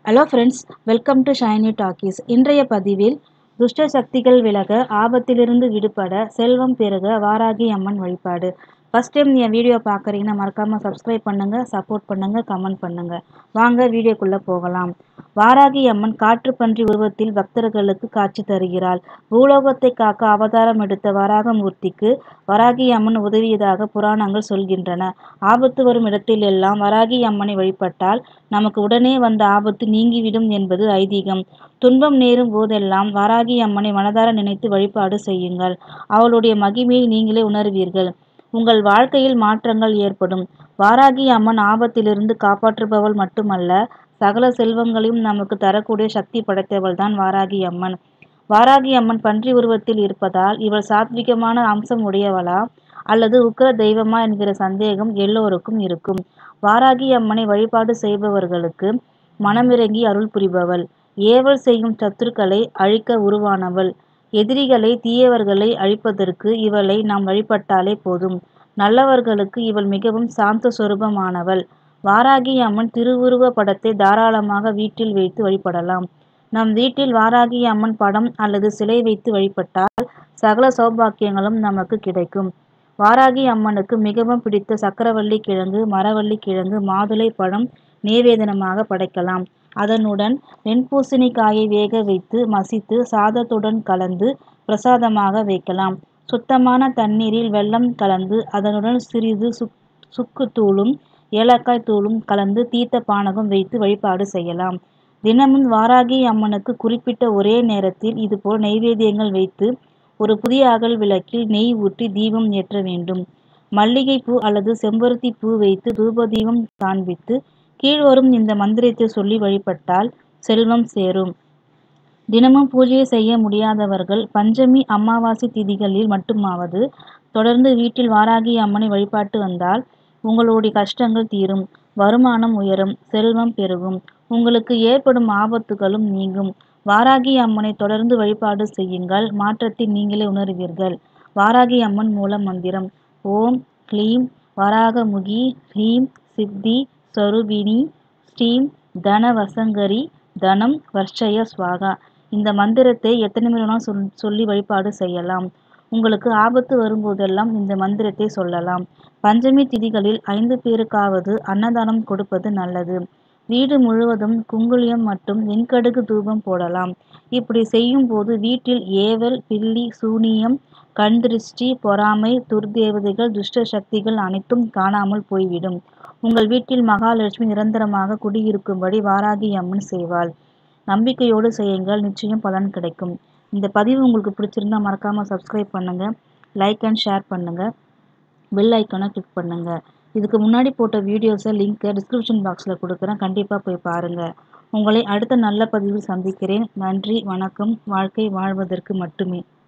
hello friends welcome to Shiny Talkies இன்றைய பதிவில் துஷ்ட சக்திகள் விலக ஆபத்திலிருந்து விடுபட செல்வம் பெருக வாராகி அம்மன் வழிபாடு ஃபஸ்ட் டைம் என் வீடியோ பார்க்குறீங்கன்னா மறக்காமல் சப்ஸ்கிரைப் பண்ணுங்கள் சப்போர்ட் பண்ணுங்கள் கமெண்ட் பண்ணுங்கள் வாங்க வீடியோக்குள்ளே போகலாம் வாராகி அம்மன் காற்றுப்பன்றி உருவத்தில் பக்தர்களுக்கு காட்சி தருகிறாள் பூலோகத்தை காக்க அவதாரம் எடுத்த வராகமூர்த்திக்கு வராகி அம்மன் உதவியதாக புராணங்கள் சொல்கின்றன ஆபத்து வரும் இடத்திலெல்லாம் வராகி அம்மனை வழிபட்டால் நமக்கு உடனே வந்த ஆபத்து நீங்கிவிடும் என்பது ஐதீகம் துன்பம் நேரும் போதெல்லாம் வாராகி அம்மனை மனதார நினைத்து வழிபாடு செய்யுங்கள் அவளுடைய மகிமையை நீங்களே உணர்வீர்கள் உங்கள் வாழ்க்கையில் மாற்றங்கள் ஏற்படும் வாராகி அம்மன் ஆபத்திலிருந்து காப்பாற்றுபவள் மட்டுமல்ல சகல செல்வங்களையும் நமக்கு தரக்கூடிய சக்தி படைத்தவள் தான் வாராகி அம்மன் வாராகி அம்மன் பன்றி உருவத்தில் இருப்பதால் இவள் சாத்விகமான அம்சம் உடையவளா அல்லது உக்கிர தெய்வமா என்கிற சந்தேகம் எல்லோருக்கும் இருக்கும் வாராகி அம்மனை வழிபாடு செய்பவர்களுக்கு மனமிறங்கி அருள் புரிபவள் ஏவல் செய்யும் சத்துருக்களை அழிக்க உருவானவள் எதிரிகளை தீயவர்களை அழிப்பதற்கு இவளை நாம் வழிபட்டாலே போதும் நல்லவர்களுக்கு இவள் மிகவும் சாந்த சொரூபமானவள் வாராகி அம்மன் திருவுருவ படத்தை தாராளமாக வீட்டில் வைத்து வழிபடலாம் நம் வீட்டில் வாராகி அம்மன் படம் அல்லது சிலை வைத்து வழிபட்டால் சகல சௌபாக்கியங்களும் நமக்கு கிடைக்கும் வாராகி அம்மனுக்கு மிகவும் பிடித்த சக்கரவள்ளி கிழங்கு மரவள்ளி கிழங்கு மாதுளை பழம் நேவேதனமாக படைக்கலாம் அதனுடன் வெண்பூசணிக்காயை வேக வைத்து மசித்து சாதத்துடன் கலந்து பிரசாதமாக வைக்கலாம் சுத்தமான தண்ணீரில் வெல்லம் கலந்து அதனுடன் சிறிது சுக் சுக்குத்தூளும் ஏலக்காய் தூளும் கலந்து தீர்த்த பானகம் வைத்து வழிபாடு செய்யலாம் தினமும் வாராகி அம்மனுக்கு குறிப்பிட்ட ஒரே நேரத்தில் இதுபோல் நைவேத்தியங்கள் வைத்து ஒரு புதிய அகல் விளக்கில் நெய் ஊற்றி தீபம் ஏற்ற வேண்டும் மல்லிகை பூ அல்லது செம்பருத்தி பூ வைத்து தூப தீபம் காண்பித்து கீழ்வரும் இந்த மந்திரத்தை சொல்லி வழிபட்டால் செல்வம் சேரும் தினமும் பூஜை செய்ய முடியாதவர்கள் பஞ்சமி அமாவாசை திதிகளில் மட்டுமாவது தொடர்ந்து வீட்டில் வாராகி அம்மனை வழிபாட்டு வந்தால் உங்களுடைய கஷ்டங்கள் தீரும் வருமானம் உயரும் செல்வம் பெருகும் உங்களுக்கு ஏற்படும் ஆபத்துகளும் நீங்கும் வாராகி அம்மனை தொடர்ந்து வழிபாடு செய்யுங்கள் மாற்றத்தை நீங்களே உணர்வீர்கள் வாராகி அம்மன் மூல மந்திரம் ஓம் க்ளீம் வராகமுகி ஹ்ரீம் சித்தி ஸ்வரூபிணி ஸ்ரீம் தனவசங்கரி தனம் வர்ஷய ஸ்வாகா இந்த மந்திரத்தை எத்தனை முறை சொல் சொல்லி வழிபாடு செய்யலாம் உங்களுக்கு ஆபத்து வரும்போதெல்லாம் இந்த மந்திரத்தை சொல்லலாம் பஞ்சமி திதிகளில் ஐந்து பேருக்காவது அன்னதானம் கொடுப்பது நல்லது வீடு முழுவதும் குங்குளியம் மற்றும் வெண்கடுகு தூபம் போடலாம் இப்படி செய்யும் போது வீட்டில் ஏவல் பில்லி சூனியம் கண் திருஷ்டி பொறாமை துர்தேவதைகள் துஷ்ட சக்திகள் அனைத்தும் காணாமல் போய்விடும் உங்கள் வீட்டில் மகாலட்சுமி நிரந்தரமாக குடியிருக்கும்படி வாராகி அம்மன் செய்வாள் நம்பிக்கையோடு செய்யுங்கள் நிச்சயம் பலன் கிடைக்கும் இந்த பதிவு உங்களுக்கு பிடிச்சிருந்தா மறக்காமல் சப்ஸ்கிரைப் பண்ணுங்கள் லைக் அண்ட் ஷேர் பண்ணுங்கள் பெல் ஐக்கானை கிளிக் பண்ணுங்கள் இதுக்கு முன்னாடி போட்ட வீடியோஸை லிங்க்கை டிஸ்கிரிப்ஷன் பாக்ஸில் கொடுக்குறேன் கண்டிப்பாக போய் பாருங்கள் உங்களை அடுத்த நல்ல பதிவில் சந்திக்கிறேன் நன்றி வணக்கம் வாழ்க்கை வாழ்வதற்கு மட்டுமே